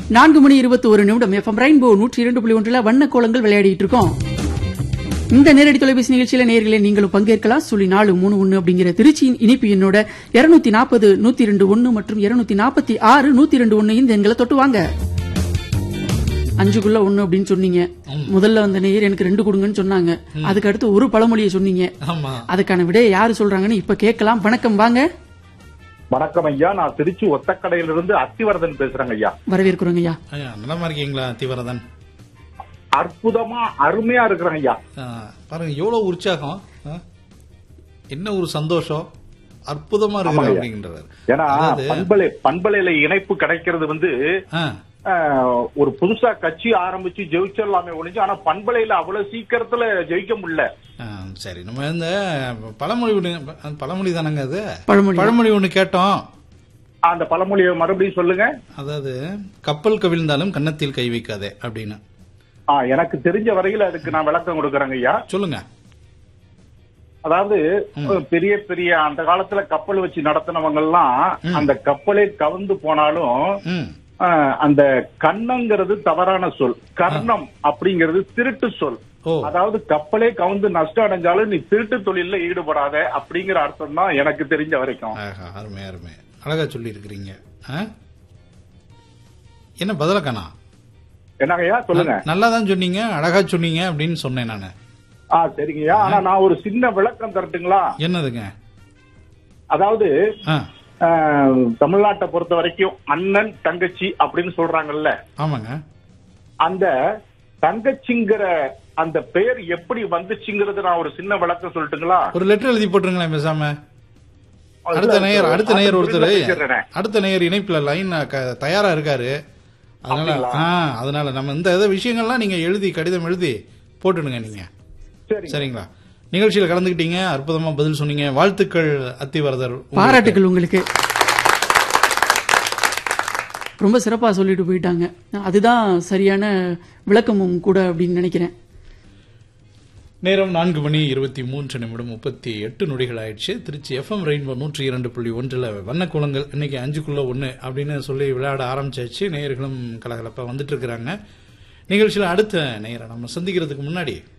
நான்கு மணி இருபத்தி ஒரு நிமிடம் எஃப்எம் ரெயின்போ நூற்றி இரண்டு புள்ளி ஒன்றில் வண்ண கோலங்கள் விளையாடிட்டு இருக்கோம் இந்த நேரடி தொலைபேசி நிகழ்ச்சியில நேர்களே நீங்களும் பங்கேற்கலாம் சொல்லி நாலு மூணு ஒன்னு அப்படிங்கிற திருச்சியின் இனிப்பு எண்ணோட இருநூத்தி நாற்பது நூத்தி ரெண்டு ஒன்னு மற்றும் இருநூத்தி நாற்பத்தி ஆறு நூத்தி ரெண்டு ஒன்னு இந்த எண்களை தொட்டு வாங்க அஞ்சுக்குள்ள ஒண்ணு அப்படின்னு சொன்னீங்க முதல்ல வந்த நேயர் எனக்கு ரெண்டு கொடுங்கன்னு சொன்னாங்க அதுக்கு அடுத்து ஒரு பழமொழியை சொன்னீங்க ஆமா அதுக்கான விடையை யாரு சொல்றாங்கன்னு இப்ப கேட்கலாம் வணக்கம் வாங்க வணக்கம் ஐயா நான் திருச்சி ஒத்தக்கடையிலிருந்து அத்திவரதன் பேசுறேங்க ஐயா வரவேற்கிறோங்க ஐயா ஐயா நலமா இருக்கீங்களா திவரதன் அற்புதமா அருமையா இருக்கிறேங்க ஐயா ஆ, பாருங்க எவ்வளவு உற்சாகம் ஆ? என்ன ஒரு சந்தோஷம் அற்புதமா இருக்கிற ஆமாங்க. அப்படின்றாரு ஏன்னா அதாவது பண்பலை பண்பலையில இணைப்பு கிடைக்கிறது வந்து ஆ, ஆஹ், ஒரு புதுசா கட்சி ஆரம்பிச்சு ஜெயிச்சிடலாமே ஒழிஞ்சு ஆனா பண்பலையில அவ்வளவு சீக்கிரத்துல ஜெயிக்க முடியல ஆ, சரி நம்ம இந்த பழமொழி ஒண்ணு பழமொழி தானங்க அது பழமொழி பழமொழி ஒண்ணு கேட்டோம் அந்த பழமொழியை மறுபடியும் சொல்லுங்க அதாவது கப்பல் கவிழ்ந்தாலும் கன்னத்தில் கை வைக்காதே அப்படின்னு ஆ, எனக்கு தெரிஞ்ச வரையில அதுக்கு நான் விளக்கம் கொடுக்கறேங்க ஐயா சொல்லுங்க அதாவது பெரிய பெரிய அந்த காலத்துல கப்பல் வச்சு நடத்தினவங்க எல்லாம் அந்த கப்பலே கவுந்து போனாலும் ம் ஆஹ், அந்த கண்ணங்கிறது தவறான சொல் கர்ணம் அப்படிங்கிறது திருட்டு சொல் ஓ அதாவது கப்பலே கவுந்து நஷ்டம் அடைஞ்சாலும் நீ திருட்டு தொழில்ல ஈடுபடாத அப்படிங்கிற அர்த்தம் தான் எனக்கு தெரிஞ்ச வரைக்கும் ஆஹா, அருமை அருமை அழகா சொல்லி இருக்கிறீங்க என்ன பதில காணா என்னங்கய்யா சொல்லுங்க நல்லா தான் சொன்னீங்க அழகா சொன்னீங்க அப்படின்னு சொன்னேன் நானு ஆ சரிங்கய்யா ஆனா நான் ஒரு சின்ன விளக்கம் தரட்டுங்களா என்னதுங்க அதாவது ஆ ஆஹ், தமிழ்நாட்டை பொறுத்த வரைக்கும் அண்ணன் தங்கச்சி அப்படின்னு சொல்றாங்கல்ல ஆமாங்க அந்த தங்கச்சிங்கிற அந்த பெயர் எப்படி வந்துச்சுங்கிறது நான் ஒரு சின்ன விளக்கம் சொல்லட்டுங்களா ஒரு லெட்டர் எழுதி போட்டுருங்களேன் பேசாம அடுத்த நேயர் அடுத்த நேயர் ஒருத்தர் பேசிடுறேன். அடுத்த நேயர் இணைப்புல லைன் தயாரா இருக்காரு அதனால அப்படிங்களா? ஆ அதனால நம்ம இந்த இதை விஷயங்கள்லாம் நீங்க எழுதி கடிதம் எழுதி போட்டுடுங்க நீங்க சரி சரிங்களா நிகழ்ச்சியில கலந்துக்கிட்டீங்க அற்புதமா பதில் சொன்னீங்க வாழ்த்துக்கள் அத்திவரதர் உங்களுக்கு. பாராட்டுகள் உங்களுக்கு ரொம்ப சிறப்பா சொல்லிட்டு போயிட்டாங்க அதுதான் சரியான விளக்கமும் கூட அப்படின்னு நினைக்கிறேன் நேரம் நான்கு மணி இருபத்தி மூன்று நிமிடம் முப்பத்தி எட்டு நொடிகள் ஆயிடுச்சு திருச்சி எஃப்எம் ரெயின்போ நூற்றி இரண்டு புள்ளி ஒன்றில் வண்ணக்குளங்கள் இன்னைக்கு அஞ்சுக்குள்ள ஒன்று அப்படின்னு சொல்லி விளையாட ஆரம்பிச்சாச்சு நேயர்களும் கலகலப்பாக வந்துட்டு இருக்கிறாங்க நிகழ்ச்சியில் அடுத்த நேயரை நம்ம சந்திக்கிறதுக்கு முன்னாடி